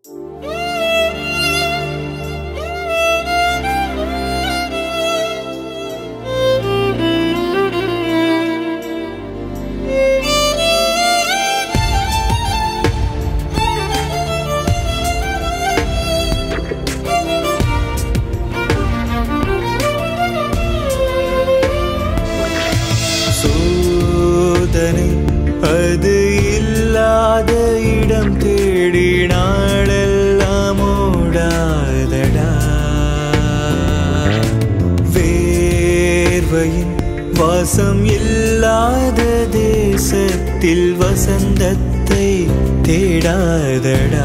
சோதனை அது இல்லாத இடம் தேடி நாளெல்லாம் ஓடாதடா வேர்வையின் வாசம் இல்லாத தேசத்தில் வசந்தத்தை தேடாதடா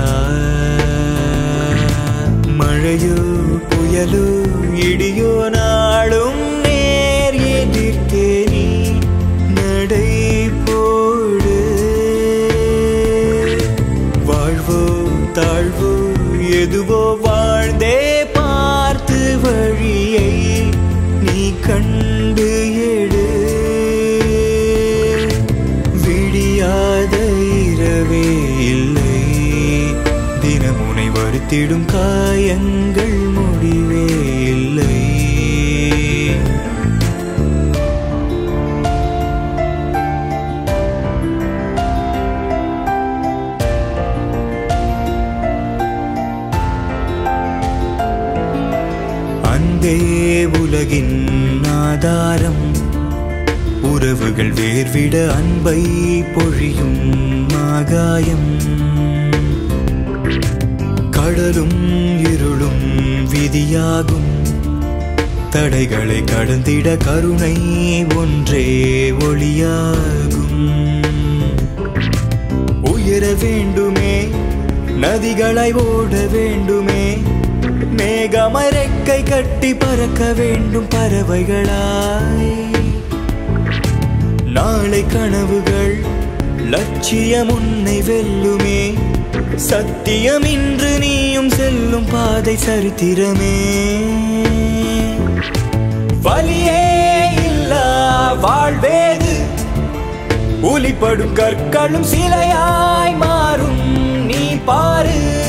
மழையோ புயலோ இடியோ நாளும் நேர் எதிர்த்தே நீ நடை போடு வாழ்வோ தாழ்வோ எதுவோ வாழ்ந்தே பார்த்து வழியை நீ கண்டு எடு விடியாத இரவே இல்லை தினமுனை வருத்திடும் காயங்கள் முடிவே இல்லை அன்பே உலகின் ஆதாரம் உறவுகள் வேர்விட அன்பை பொழியும் ஆகாயம் கடலும் இருளும் விதியாகும் தடைகளை கடந்திட கருணை ஒன்றே ஒளியாகும் உயர வேண்டுமே நதிகளை ஓட வேண்டுமே மேகமாய் ரெக்கை கட்டி பறக்க வேண்டும் பறவைகளாய் நாளை கனவுகள் லட்சியம் உன்னை வெல்லுமே சத்தியம் இன்று நீயும் செல்லும் பாதை சரித்திரமே வலியே இல்லா வாழ்வேது உலிப்படும் கற்களும் சிலையாய் மாறும் நீ பாரு